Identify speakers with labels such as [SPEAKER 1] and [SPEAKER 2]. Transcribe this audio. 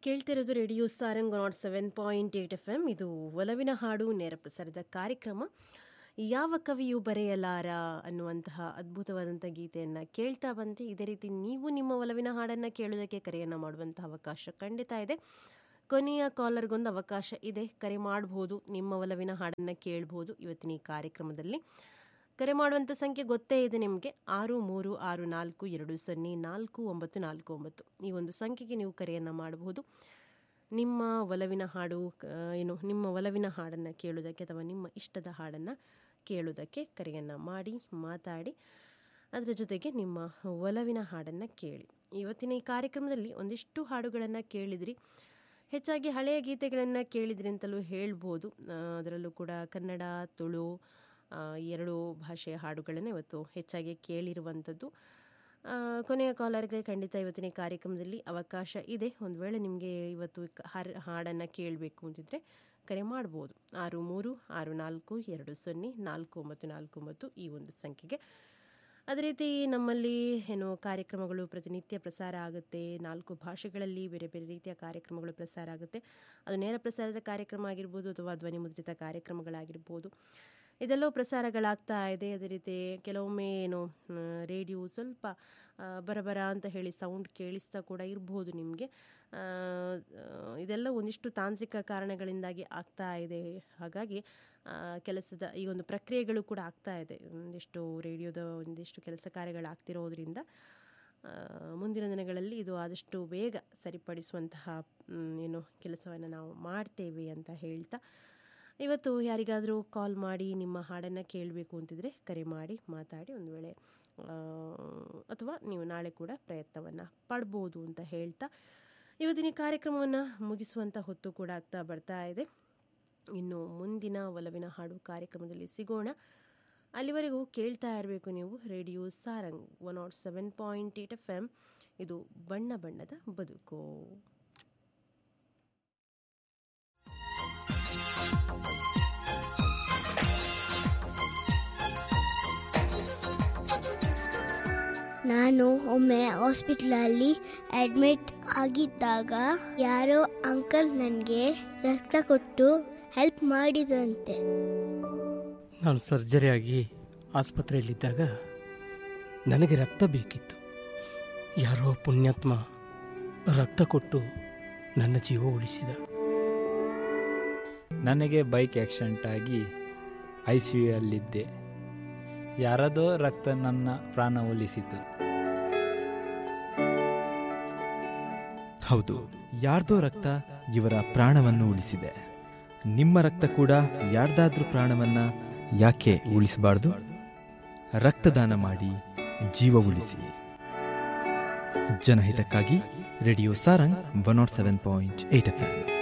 [SPEAKER 1] ಕೇಳ್ತಿರೋದು radio Sarang nought seven point eight F M ಇದು ಒಲವಿನ ಹಾಡು ನೇರ ಪ್ರಸಾರದ ಕಾರ್ಯಕ್ರಮ ಯಾವ ಕವಿಯು ಬರೆಯಲಾರ ಅನ್ನುವಂತಹ ಅದ್ಭುತವಾದಂಥ ಗೀತೆಯನ್ನು ಕೇಳ್ತಾ ಬಂದರೆ ಇದೇ ರೀತಿ ನೀವು ನಿಮ್ಮ ಒಲವಿನ ಹಾಡನ್ನು ಕೇಳೋದಕ್ಕೆ ಕರೆಯನ್ನು ಮಾಡುವಂತಹ ಅವಕಾಶ ಖಂಡಿತ ಇದೆ ಕೊನೆಯ ಕಾಲರ್ಗೊಂದು ಅವಕಾಶ ಇದೆ ಕರೆ ಮಾಡ್ಬೋದು ನಿಮ್ಮ ಒಲವಿನ ಹಾಡನ್ನು ಕೇಳ್ಬೋದು ಇವತ್ತಿನ ಈ ಕಾರ್ಯಕ್ರಮದಲ್ಲಿ ಕರೆ ಮಾಡುವಂಥ ಸಂಖ್ಯೆ ಗೊತ್ತೇ ಇದೆ ನಿಮಗೆ ಆರು ಮೂರು ಆರು ನಾಲ್ಕು ಎರಡು ಸೊನ್ನೆ ನಾಲ್ಕು ಒಂಬತ್ತು ನಾಲ್ಕು ಒಂಬತ್ತು ಈ ಒಂದು ಸಂಖ್ಯೆಗೆ ನೀವು ಕರೆಯನ್ನು ಮಾಡಬಹುದು ನಿಮ್ಮ ಒಲವಿನ ಹಾಡು ಆ, ಏನು ನಿಮ್ಮ ಒಲವಿನ ಹಾಡನ್ನು ಕೇಳೋದಕ್ಕೆ ಅಥವಾ ನಿಮ್ಮ ಇಷ್ಟದ ಹಾಡನ್ನು ಕೇಳೋದಕ್ಕೆ ಕರೆಯನ್ನು ಮಾಡಿ ಮಾತಾಡಿ ಅದರ ಜೊತೆಗೆ ನಿಮ್ಮ ಒಲವಿನ ಹಾಡನ್ನು ಕೇಳಿ ಇವತ್ತಿನ ಈ ಕಾರ್ಯಕ್ರಮದಲ್ಲಿ ಒಂದಿಷ್ಟು ಹಾಡುಗಳನ್ನು ಕೇಳಿದ್ರಿ ಹೆಚ್ಚಾಗಿ ಹಳೆಯ ಗೀತೆಗಳನ್ನು ಕೇಳಿದ್ರಿ ಅಂತಲೂ ಹೇಳ್ಬೋದು ಆ, ಅದರಲ್ಲೂ ಕೂಡ ಕನ್ನಡ ತುಳು ಆ, ಎರಡು ಭಾಷೆಯ ಹಾಡುಗಳನ್ನು ಇವತ್ತು ಹೆಚ್ಚಾಗಿ ಕೇಳಿರುವಂಥದ್ದು ಆ, ಕೊನೆಯ ಕಾಲರ್ಗೆ ಖಂಡಿತ ಇವತ್ತಿನ ಈ ಕಾರ್ಯಕ್ರಮದಲ್ಲಿ ಅವಕಾಶ ಇದೆ ಒಂದು ವೇಳೆ ನಿಮಗೆ ಇವತ್ತು ಕ- ಹಾರ್ ಹಾಡನ್ನು ಕೇಳಬೇಕು ಅಂತಿದ್ರೆ ಕರೆ ಮಾಡ್ಬೋದು ಆರು ಮೂರು ಆರು ನಾಲ್ಕು ಎರಡು ಸೊನ್ನೆ ನಾಲ್ಕು ಒಂಬತ್ತು ನಾಲ್ಕು ಒಂಬತ್ತು ಈ ಒಂದು ಸಂಖ್ಯೆಗೆ ಅದೇ ರೀತಿ ನಮ್ಮಲ್ಲಿ ಏನು ಕಾರ್ಯಕ್ರಮಗಳು ಪ್ರತಿನಿತ್ಯ ಪ್ರಸಾರ ಆಗುತ್ತೆ ನಾಲ್ಕು ಭಾಷೆಗಳಲ್ಲಿ ಬೇರೆ ಬೇರೆ ರೀತಿಯ ಕಾರ್ಯಕ್ರಮಗಳು ಪ್ರಸಾರ ಆಗುತ್ತೆ ಅದು ನೇರ ಪ್ರಸಾರದ ಕಾರ್ಯಕ್ರಮ ಆಗಿರ್ಬೋದು ಅಥವಾ ಧ್ವನಿ ಮುದ್ರಿತ ಕಾರ್ಯಕ್ರಮಗಳಾಗಿರ್ಬೋದು ಇದೆಲ್ಲವೂ ಪ್ರಸಾರಗಳಾಗ್ತಾ ಇದೆ ಅದೇ ರೀತಿ ಕೆಲವೊಮ್ಮೆ ಏನು ರೇಡಿಯೋ ಸ್ವಲ್ಪ ಆ, ಬರಬರ ಅಂತ ಹೇಳಿ ಸೌಂಡ್ ಕೇಳಿಸ್ತಾ ಕೂಡ ಇರ್ಬೋದು ನಿಮಗೆ ಇದೆಲ್ಲ ಒಂದಿಷ್ಟು ತಾಂತ್ರಿಕ ಕಾರಣಗಳಿಂದಾಗಿ ಆಗ್ತಾ ಇದೆ ಹಾಗಾಗಿ ಆ, ಕೆಲಸದ ಈ ಒಂದು ಪ್ರಕ್ರಿಯೆಗಳು ಕೂಡ ಆಗ್ತಾ ಇದೆ ಒಂದಿಷ್ಟು ರೇಡಿಯೋದ ಒಂದಿಷ್ಟು ಕೆಲಸ ಕಾರ್ಯಗಳಾಗ್ತಿರೋದ್ರಿಂದ ಆ, ಮುಂದಿನ ದಿನಗಳಲ್ಲಿ ಇದು ಆದಷ್ಟು ಬೇಗ ಸರಿಪಡಿಸುವಂತಹ ಮ್, ಏನು ಕೆಲಸವನ್ನು ನಾವು ಮಾಡ್ತೇವೆ ಅಂತ ಹೇಳ್ತಾ ಇವತ್ತು ಯಾರಿಗಾದರೂ ಕಾಲ್ ಮಾಡಿ ನಿಮ್ಮ ಹಾಡನ್ನು ಕೇಳಬೇಕು ಅಂತಿದ್ರೆ ಕರೆ ಮಾಡಿ ಮಾತಾಡಿ ಒಂದು ವೇಳೆ ಆ, ಅಥವಾ ನೀವು ನಾಳೆ ಕೂಡ ಪ್ರಯತ್ನವನ್ನು ಪಡ್ಬೋದು ಅಂತ ಹೇಳ್ತಾ ಇವತ್ತಿನ ಈ ಕಾರ್ಯಕ್ರಮವನ್ನು ಮುಗಿಸುವಂಥ ಹೊತ್ತು ಕೂಡ ಆಗ್ತಾ ಬರ್ತಾ ಇದೆ ಇನ್ನು ಮುಂದಿನ ಒಲವಿನ ಹಾಡು ಕಾರ್ಯಕ್ರಮದಲ್ಲಿ ಸಿಗೋಣ ಅಲ್ಲಿವರೆಗೂ ಕೇಳ್ತಾ ಇರಬೇಕು ನೀವು radio Sarang one nought seven point eight F M ಇದು ಬಣ್ಣ ಬಣ್ಣದ ಬದುಕು
[SPEAKER 2] ನಾನು ಒಮ್ಮೆ ಹಾಸ್ಪಿಟ್ಲಲ್ಲಿ ಅಡ್ಮಿಟ್ ಆಗಿದ್ದಾಗ ಯಾರೋ ಅಂಕಲ್ ನನಗೆ ರಕ್ತ ಕೊಟ್ಟು ಹೆಲ್ಪ್ ಮಾಡಿದಂತೆ
[SPEAKER 3] ನಾನು ಸರ್ಜರಿ ಆಗಿ ಆಸ್ಪತ್ರೆಯಲ್ಲಿದ್ದಾಗ ನನಗೆ ರಕ್ತ ಬೇಕಿತ್ತು ಯಾರೋ ಪುಣ್ಯಾತ್ಮ ರಕ್ತ ಕೊಟ್ಟು ನನ್ನ ಜೀವ ಉಳಿಸಿದ
[SPEAKER 4] ನನಗೆ ಬೈಕ್ ಆಕ್ಸಿಡೆಂಟ್ ಆಗಿ ಐ ಸಿ ಯುಯಲ್ಲಿದ್ದೆ ಯಾರದೋ ರಕ್ತ ನನ್ನ ಪ್ರಾಣ ಒಲಿಸಿತು
[SPEAKER 5] ಹೌದು ಯಾರ್ದೋ ರಕ್ತ ಇವರ ಪ್ರಾಣವನ್ನು ಉಳಿಸಿದೆ ನಿಮ್ಮ ರಕ್ತ ಕೂಡ ಯಾರ್ದಾದ್ರೂ ಪ್ರಾಣವನ್ನ ಯಾಕೆ ಉಳಿಸಬಾರ್ದು ರಕ್ತದಾನ ಮಾಡಿ ಜೀವ ಉಳಿಸಿ ಜನಹಿತಕ್ಕಾಗಿ radio Sarang one nought seven point eight F M